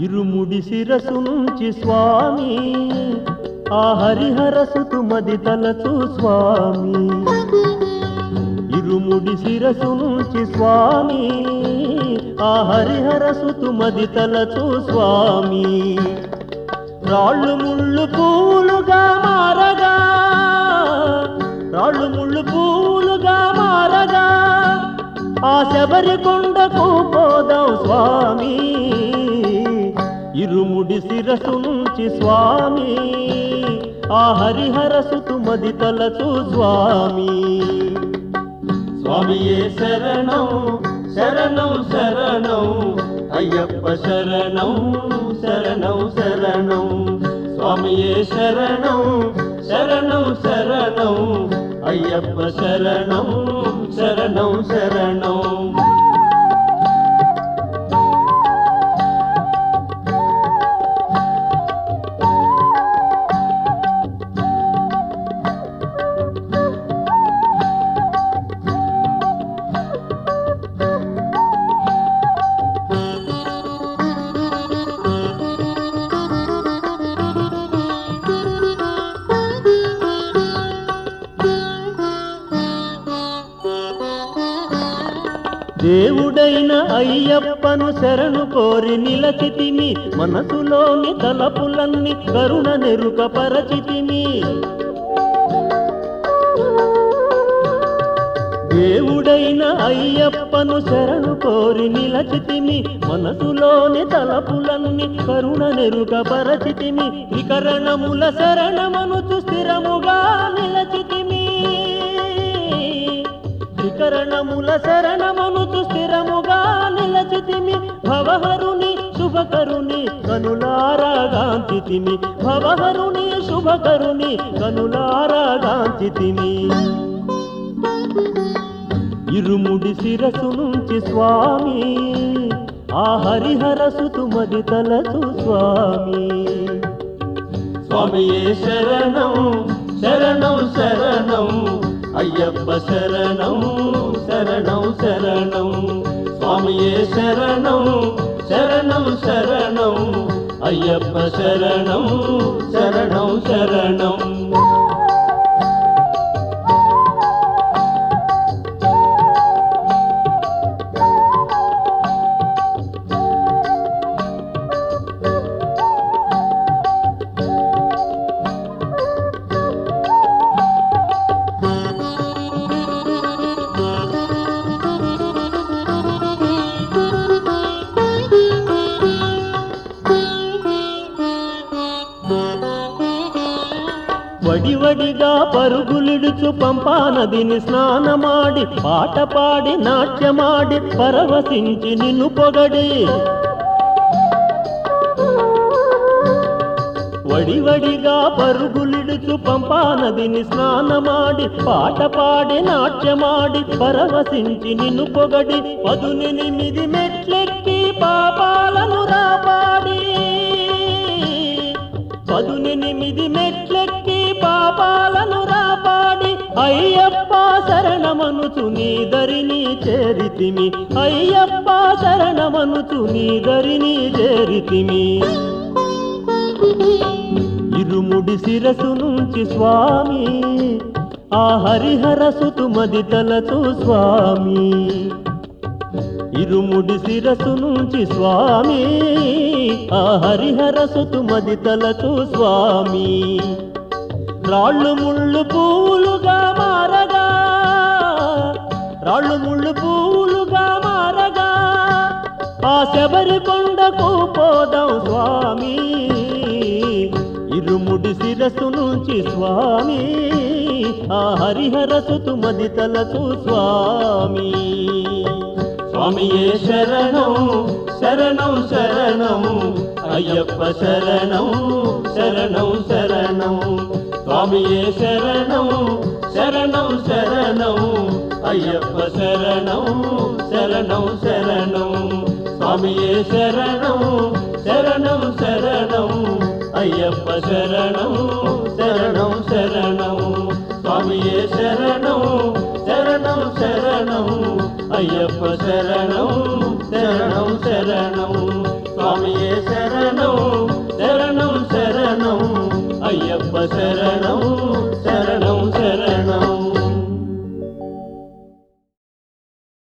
ఇరుముడి శిరసు నుంచి స్వామి ఆ హరిహర సుతుమది తలచు స్వామి ఇరుముడి శిరసు నుంచి స్వామి ఆ హరిహర సుతుమది తలచు స్వామి రాళ్ళు ముళ్ళు పూలుగా మారగా రాళ్ళు ముళ్ళు పూలుగా మారగా ఆ శబరి కొండకు పోదాం స్వామి ఇరుముడి శిరసు నుంచి స్వామి ఆ హరిహర సుతుమది తలచు స్వామి స్వామియే శరణం శరణం శరణం అయ్యప్ప శరణం శరణం శరణం స్వామియే శరణం శరణం శరణం అయ్యప్ప శరణం శరణం శరణం దేవుడైన అయ్యప్పను శరణు కోరి నిలచితిమి మనసులోని తలపులన్నీ కరుణ నెరుక పరచితిమి దేవుడైన అయ్యప్పను శరణు కోరి నిలచితిమి మనసులోని తలపులన్నీ కరుణ నెరుక పరచితిమి వికరణముల శరణమనుచు స్థిరముగా నిలచితిమి వికరణముల శరణమనుచు స్థిరముగా నిలచితిమి భవహరుని శుభకరుని కనులారా గాంచితిమి భవహరుని శుభకరుని కనులారా గాంచితిమి ఇరుముడి శిరసు నుంచి స్వామి ఆ హరిహర సుతుమది తలచు స్వామి స్వామియే శరణం శరణం శరణం అయ్యప్ప శరణం శరణం శరణం స్వామియే శరణం శరణం శరణం అయ్యప్ప శరణం శరణం శరణం వడివడిగా పరుగులిడుచు పంపా నదిని స్నానమాడి పాట పాడి నాట్యమాడి పరవశించి నిన్ను పొగడి వడివడిగా పరుగులిడుచు పంపా నదిని స్నానమాడి పాట పాడి నాట్యమాడి పరవశించి నిన్ను పొగడి పదునెనిమిది మెట్లెక్కి పాపాలను రాపాడి పదునెనిమిది మెట్లెక్కి పాపాలను రాపాడి అయ్యప్ప శరణమనుచు నీ దరిని చేరితిమి అయ్యప్ప శరణమనుచు నీ దరిని చేరితిమి ఇరుముడి శిరసు నుంచి స్వామి ఆ హరిహర సుతుమది తలచు స్వామి ఇరుముడి శిరసు నుంచి స్వామి ఆ హరిహర సుతుమది తలచు స్వామి రాళ్ళు ముళ్ళు పూలుగా మారగా రాళ్ళు ముళ్ళు పూలుగా మారగా ఆ శబరి కొండకు పోదాం స్వామి ఇరుముడి శిరస్సు నుంచి స్వామి ఆ హరిహర సుతుమది తలచు స్వామి స్వామియే శరణం శరణం శరణం అయ్యప్ప శరణం శరణం శరణం స్వామియే శరణం శరణం శరణం అయ్యప్ప శరణం శరణం శరణం స్వామియే శరణం శరణం శరణం అయ్యప్ప శరణం శరణం శరణం స్వామియే శరణం శరణం శరణం అయ్యప్ప శరణం శరణం శరణం స్వామియే శరణం శరణం